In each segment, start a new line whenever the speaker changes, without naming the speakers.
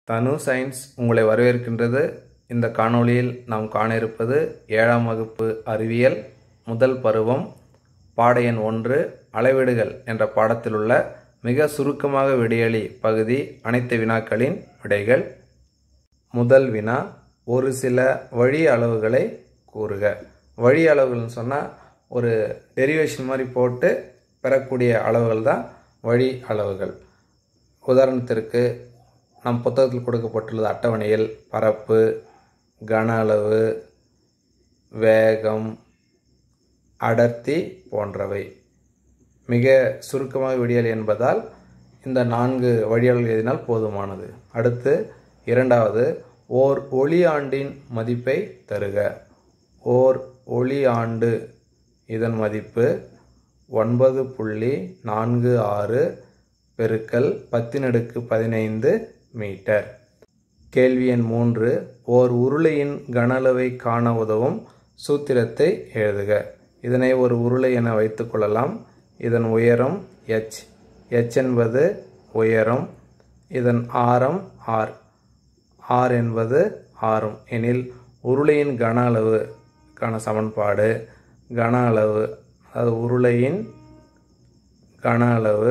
தனு சயின்ஸ் உங்களை வரவேற்கின்றது இந்த காணொளியில் நாம் காண இருப்பது ஏழாம் வகுப்பு அறிவியல் முதல் பருவம் பாட எண் ஒன்று அளவீடுகள் என்ற பாடத்தில் உள்ள மிக சுருக்கமாக விடையளி பகுதி அனைத்து வினாக்களின் விடைகள் முதல் வினா ஒரு சில வழி அளவுகளை கூறுக வழி அளவுகள்னு சொன்னால் ஒரு டெரிவேஷன் மாதிரி போட்டு பெறக்கூடிய அளவுகள் தான் வழி அளவுகள் உதாரணத்திற்கு நம் புத்தகத்தில் கொடுக்கப்பட்டுள்ளது அட்டவணையில் பரப்பு கன அளவு வேகம் அடர்த்தி போன்றவை மிக சுருக்கமாக விடியல் என்பதால் இந்த நான்கு வழியாளர்கள் எழுதினால் போதுமானது அடுத்து இரண்டாவது ஓர் ஒளி ஆண்டின் மதிப்பை தருக ஓர் ஒளி ஆண்டு இதன் மதிப்பு ஒன்பது புள்ளி நான்கு ஆறு பெருக்கல் பத்தினடுக்கு பதினைந்து மீட்டர் கேள்வி எண் மூன்று ஓர் உருளையின் கன அளவை காண உதவும் சூத்திரத்தை எழுதுக இதனை ஒரு உருளை என வைத்துக்கொள்ளலாம் இதன் உயரம் எச் எச் என்பது உயரம் இதன் ஆரம் ஆர் ஆர் என்பது ஆரம் எனில் உருளையின் கன அளவுக்கான சமன்பாடு கன அளவு அதாவது உருளையின் கன அளவு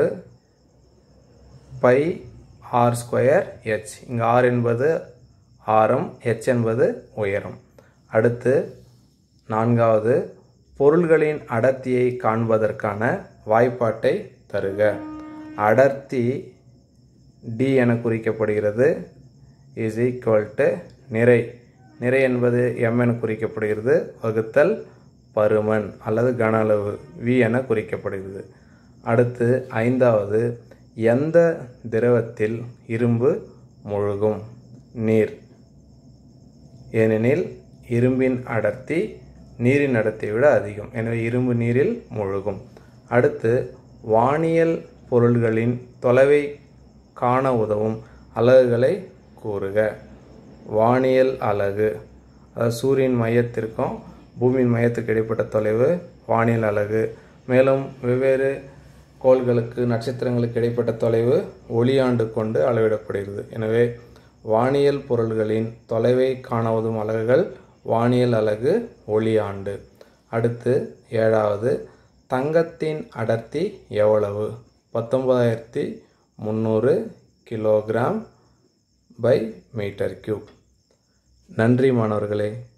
பை ஆர் ஸ்கொயர் ஹெச் இங்கே ஆர் என்பது ஆரம் ஹெச் என்பது உயரம் அடுத்து நான்காவது பொருள்களின் அடர்த்தியை காண்பதற்கான வாய்ப்பாட்டை தருக அடர்த்தி டி என குறிக்கப்படுகிறது இஸ் ஈக்குவல் டு நிறை நிறை என்பது எம் என குறிக்கப்படுகிறது வகுத்தல் பருமன் அல்லது கன அளவு வி என குறிக்கப்படுகிறது அடுத்து ஐந்தாவது எந்த திரவத்தில் இரும்பு முழுகும் நீர் ஏனெனில் இரும்பின் அடர்த்தி நீரின் அடர்த்தியை விட அதிகம் எனவே இரும்பு நீரில் முழுகும் அடுத்து வானியல் பொருள்களின் தொலைவை காண உதவும் அலகுகளை கூறுக வானியல் அலகு அதாவது சூரியன் மையத்திற்கும் பூமியின் மையத்துக்கு இடைப்பட்ட தொலைவு வானியல் அலகு மேலும் வெவ்வேறு கோள்களுக்கு நட்சத்திரங்களுக்கு இடைப்பட்ட தொலைவு ஒளியாண்டு கொண்டு அளவிடப்படுகிறது எனவே வானியல் பொருள்களின் தொலைவை காண உதவும் அலகுகள் வானியல் அலகு ஒளியாண்டு அடுத்து ஏழாவது தங்கத்தின் அடர்த்தி எவ்வளவு பத்தொன்பதாயிரத்தி முந்நூறு கிலோகிராம் பை மீட்டர் கியூப் நன்றி மாணவர்களே